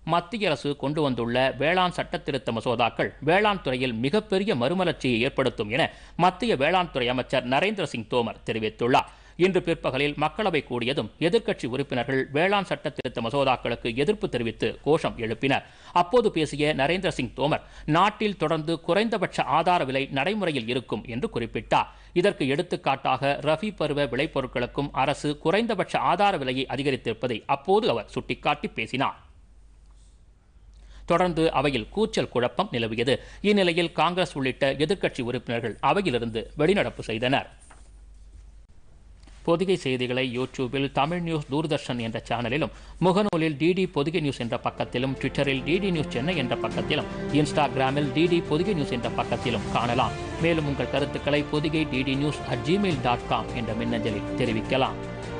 மத்திய அரசு கொண்டு வந்துள்ள வேளாண் சட்ட திருத்த மசோதாக்கள் வேளாண் துறையில் மிகப்பெரிய மறுமலர்ச்சியை ஏற்படுத்தும் என மத்திய வேளாண் துறை அமைச்சர் நரேந்திர சிங் தோமர் தெரிவித்துள்ளார் இன்று பிற்பகலில் மக்களவை கூடியதும் எதிர்க்கட்சி உறுப்பினர்கள் வேளாண் சட்ட திருத்த மசோதாக்களுக்கு எதிர்ப்பு தெரிவித்து கோஷம் எழுப்பினர் அப்போது பேசிய நரேந்திர சிங் தோமர் நாட்டில் தொடர்ந்து குறைந்தபட்ச ஆதார விலை நடைமுறையில் இருக்கும் என்று குறிப்பிட்டார் இதற்கு எடுத்துக்காட்டாக ரபி பருவ விளைபொருட்களுக்கும் அரசு குறைந்தபட்ச ஆதார விலையை அதிகரித்திருப்பதை அப்போது அவர் சுட்டிக்காட்டி பேசினார் தொடர்ந்து அவையில் கூச்சல் குழப்பம் நிலவியது இந்நிலையில் காங்கிரஸ் உள்ளிட்ட எதிர்க்கட்சி உறுப்பினர்கள் அவையிலிருந்து வெளிநடப்பு செய்தனர் பொதிகை செய்திகளை யூடியூபில் தமிழ் நியூஸ் தூர்தர்ஷன் என்ற சேனலிலும் முகநூலில் டிடி பொதிகை நியூஸ் என்ற பக்கத்திலும் ட்விட்டரில் டிடி நியூஸ் சென்னை என்ற பக்கத்திலும் இன்ஸ்டாகிராமில் டிடி பொதிகை நியூஸ் என்ற பக்கத்திலும் காணலாம் மேலும் உங்கள் கருத்துக்களை Podhigai DD news at Gmail dot com என்ற மின்னஞ்சலில் தெரிவிக்கலாம்